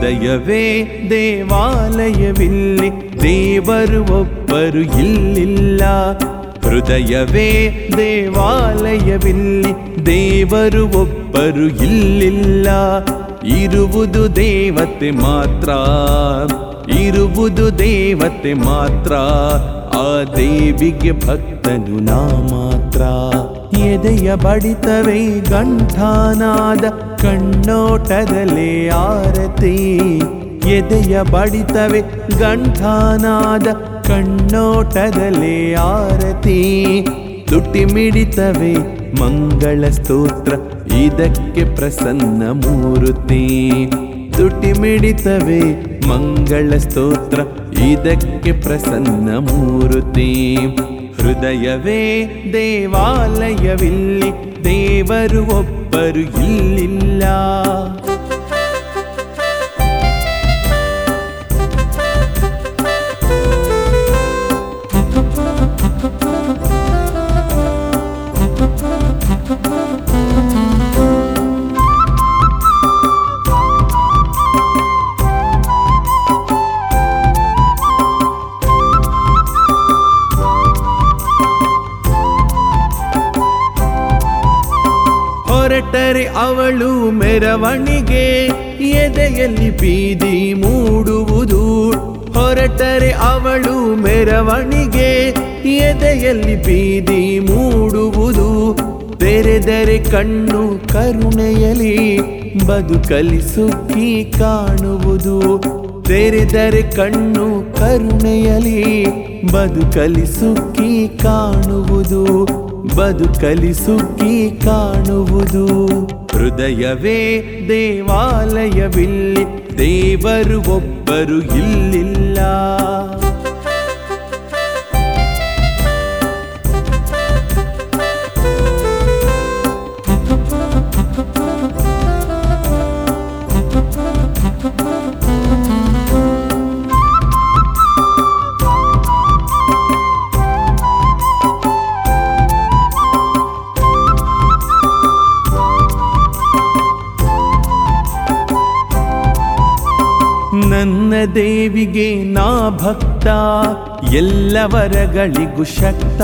ಹೃದಯವೇ ದೇವಾಲಯವಿಲ್ಲಿ ದೇವರು ಒಬ್ಬರು ಇಲ್ಲಿಲ್ಲ ಹೃದಯವೇ ದೇವಾಲಯವಿಲ್ಲಿ ದೇವರು ಒಬ್ಬರು ಇಲ್ಲಿಲ್ಲ ಇರುವುದು ದೇವತೆ ಮಾತ್ರ ಇರುವುದು ದೇವತೆ ಮಾತ್ರ ಆ ದೇವಿಗೆ ಭಕ್ತನು ನಾ ಮಾತ್ರ ಎದೆಯ ಬಡಿತವೇ ಗಂಠಾನಾದ ಕಣ್ಣೋಟದಲೇ ಆರತಿ ಎದೆಯ ಬಡಿತವೆ ಗಂಠಾನಾದ ಕಣ್ಣೋಟದಲೇ ಆರತಿ ತುಟಿ ಮಿಡಿತವೆ ಮಂಗಳ ಸ್ತೋತ್ರ ಇದಕ್ಕೆ ಪ್ರಸನ್ನ ಮೂರುತಿ ತುಟಿ ಮಿಡಿತವೆ ಮಂಗಳ ಸ್ತೋತ್ರ ಇದಕ್ಕೆ ಪ್ರಸನ್ನ ಮೂರುತಿ ಹೃದಯವೇ ದೇವಾಲಯವಿಲ್ಲಿ ದೇವರು ಒಬ್ಬರು ಇಲ್ಲಿಲ್ಲ ಹೊರಟರೆ ಅವಳು ಮೆರವಣಿಗೆ ಎದೆಯಲ್ಲಿ ಬೀದಿ ಮೂಡುವುದು ಹೊರಟರೆ ಅವಳು ಮೆರವಣಿಗೆ ಎದೆಯಲ್ಲಿ ಬೀದಿ ಮೂಡುವುದು ತೆರೆದರೆ ಕಣ್ಣು ಕರುಣೆಯಲಿ ಬದುಕಲಿ ಸುಖಿ ಕಾಣುವುದು ತೆರೆದರೆ ಕಣ್ಣು ಕರುಣೆಯಲಿ ಬದುಕಲಿ ಸುಖಿ ಕಾಣುವುದು ಬದುಕಲಿ ಸುಖಿ ಕಾಣುವುದು ಹೃದಯವೇ ದೇವಾಲಯವಿಲ್ಲಿ ದೇವರು ಒಬ್ಬರು ಇಲ್ಲಿಲ್ಲ ನನ್ನ ದೇವಿಗೆ ನಾ ಭಕ್ತ ಎಲ್ಲವರಗಳಿಗೂ ಶಕ್ತ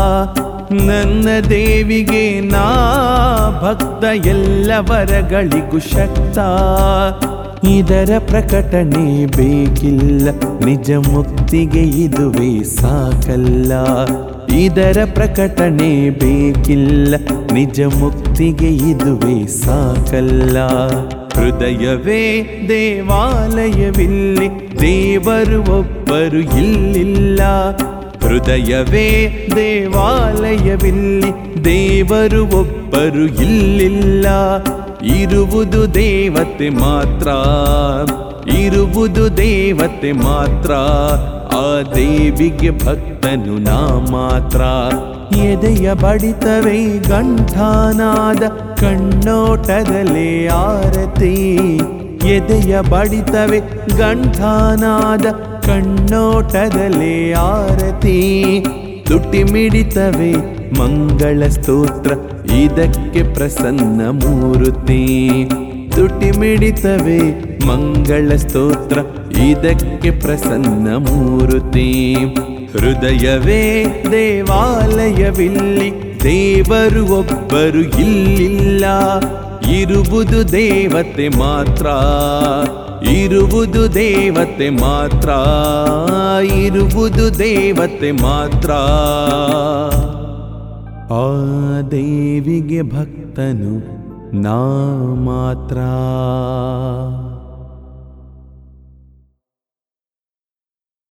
ನನ್ನ ದೇವಿಗೆ ನಾ ಭಕ್ತ ಎಲ್ಲವರಗಳಿಗೂ ಶಕ್ತ ಇದರ ಪ್ರಕಟಣೆ ಬೇಕಿಲ್ಲ ನಿಜ ಮುಕ್ತಿಗೆ ಇದುವೇ ಸಾಕಲ್ಲ ಇದರ ಪ್ರಕಟಣೆ ಬೇಕಿಲ್ಲ ನಿಜ ಮುಕ್ತಿಗೆ ಇದುವೇ ಸಾಕಲ್ಲ ಹೃದಯವೇ ದೇವಾಲಯವಿಲ್ಲಿ ದೇವರು ಒಬ್ಬರು ಇಲ್ಲಿಲ್ಲ ಹೃದಯವೇ ದೇವಾಲಯವಿಲ್ಲಿ ದೇವರು ಒಬ್ಬರು ಇಲ್ಲಿಲ್ಲ ಇರುವುದು ದೇವತೆ ಮಾತ್ರ ಇರುವುದು ದೇವತೆ ಮಾತ್ರ ಆ ದೇವಿಗೆ ಭಕ್ತನು ನಾ ಮಾತ್ರ ಎದೆಯ ಬಡಿತವೇ ಗಂಠಾನಾದ ಕಣ್ಣೋಟದಲೇ ಆರತಿ ಎದೆಯ ಬಡಿತವೆ ಗಂಠಾನಾದ ಕಣ್ಣೋಟದಲೇ ಆರತಿ ತುಟಿ ಮಿಡಿತವೆ ಮಂಗಳ ಸ್ತೋತ್ರ ಇದಕ್ಕೆ ಪ್ರಸನ್ನ ಮೂರುತಿ ತುಟಿ ಮಿಡಿತವೆ ಮಂಗಳ ಸ್ತೋತ್ರ ಇದಕ್ಕೆ ಪ್ರಸನ್ನ ಮೂರುತಿ ಹೃದಯವೇ ದೇವಾಲಯವಿಲ್ಲಿ ದೇವರು ಒಬ್ಬರು ಇಲ್ಲಿಲ್ಲ ಇರುವುದು ದೇವತೆ ಮಾತ್ರ ಇರುವುದು ದೇವತೆ ಮಾತ್ರ ಇರುವುದು ದೇವತೆ ಮಾತ್ರ ಆ ದೇವಿಗೆ ಭಕ್ತನು ನಾ ಮಾತ್ರ